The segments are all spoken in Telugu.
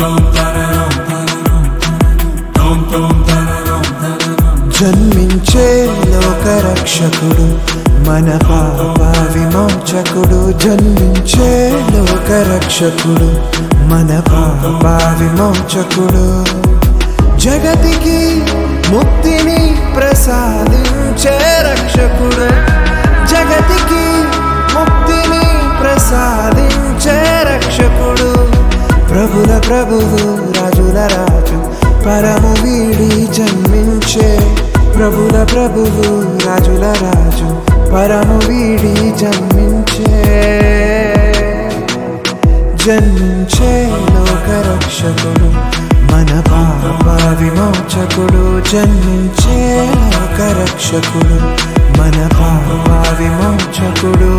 జన్మించే లోకరక్షకుడు మన పాప విమోచకుడు జన్మించే లోకరక్షకుడు మన పాప విమోచకుడు జగతికి ముక్తిని ప్రసాదించే రక్షకుడు జగతికి ముక్తిని ప్రసాదించే రక్షకుడు ప్రభుల ప్రభువు రాజుల రాజు పరము వీడి జన్మించే ప్రభుల ప్రభువు రాజుల రాజు పరము వీడి జన్మించే జన్మించే లోకరక్షకుడు మన పాప విమోచకుడు జన్మించే లోకరక్షకుడు మన పాప విమోచకుడు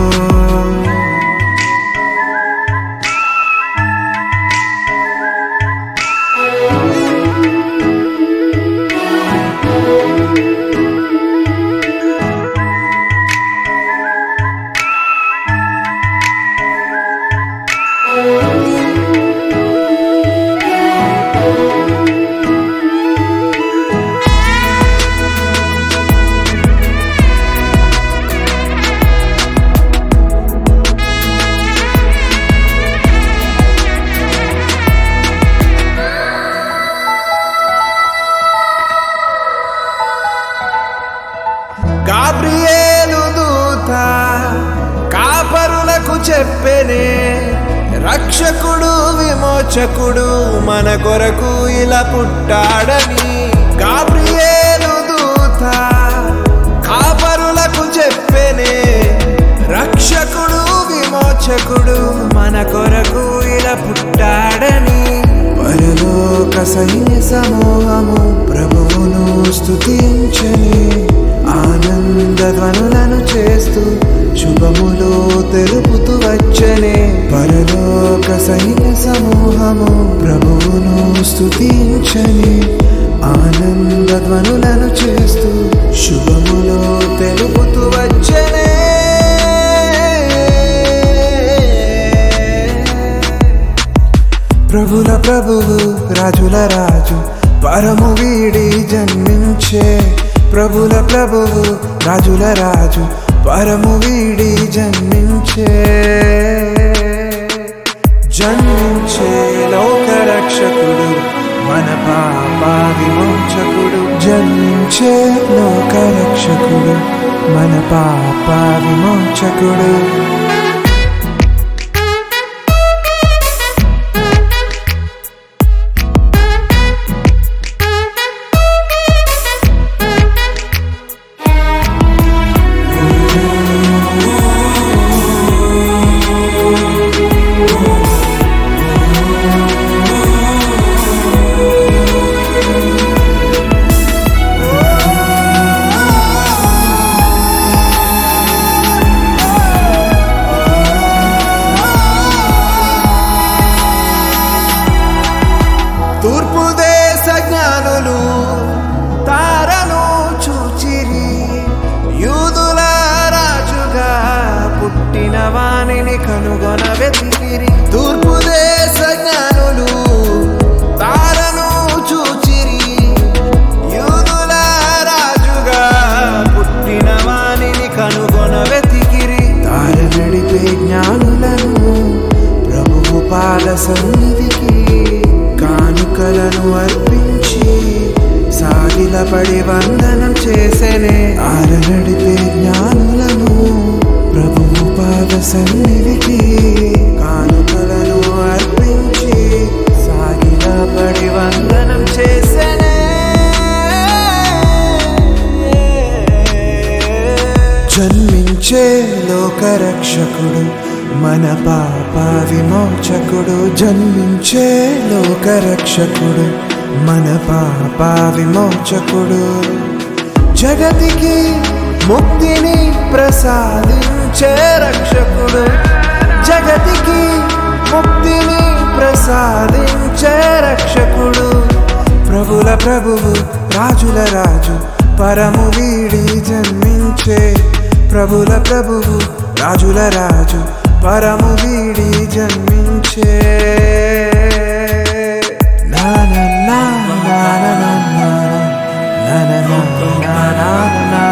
గాబ్రియేలు దూత కాపరులకు చెప్పెనే రక్షకుడు విమోచకుడు మన కొరకు ఇలా పుట్టాడని గాబ్రియేలు దూత కాపరులకు చెప్పెనే రక్షకుడు విమోచకుడు మన కొరకు ఇలా పుట్టాడని పరలోక సైన్య సమూహము ప్రభువును స్తుతించని ఆనంద ధ్వనులను చేస్తూ శుభములు తెలుపుతూ వచ్చనే పరలోక సైన్య సమూహము ప్రభువును స్తుతించని ఆనంద ధ్వనులను చేస్తూ శుభములు తెలుపుతూ వచ్చనే ప్రభుల ప్రభువు రాజుల రాజు పరము వీడి జన్మించే ప్రభుల ప్రభువు రాజుల రాజు పరము వీడి జన్మించే జన్మించే లోకరక్షకుడు మన పాప విమోచకుడు జన్మించే లోకరక్షకుడు మన పాప విమోచకుడు తూర్పు దేశ జ్ఞానులు తారను చూచిరి యూదుల రాజుగా పుట్టిన వాణిని కనుగొన వెతికిరి తూర్పు దేశ జ్ఞానులు తారను చూచిరి యూదుల రాజుగా పుట్టిన వాణిని కనుగొన వెతికిరి తార నడిపే జ్ఞానులను ప్రభువు పాద సన్నిధికి కానుకలను అర్పించి సాగిలపడి వందనం చేసేనే ఆర నడిపే జ్ఞానులను ప్రభువు పాద సన్నిధికి కానుకలను అర్పించి సాగిలపడి వందనం చేసేనే జన్మించే లోకరక్షకుడు మన పాప విమోచకుడు జన్మించే లోకరక్షకుడు మన పాప విమోచకుడు జగతికి ముక్తిని ప్రసాదించే రక్షకుడు జగతికి ముక్తిని ప్రసాదించే రక్షకుడు ప్రభుల ప్రభువు రాజుల రాజు పరము వీడి జన్మించే ప్రభుల ప్రభువు రాజుల రాజు పరము వీడి జన్మించే నా నా నా నా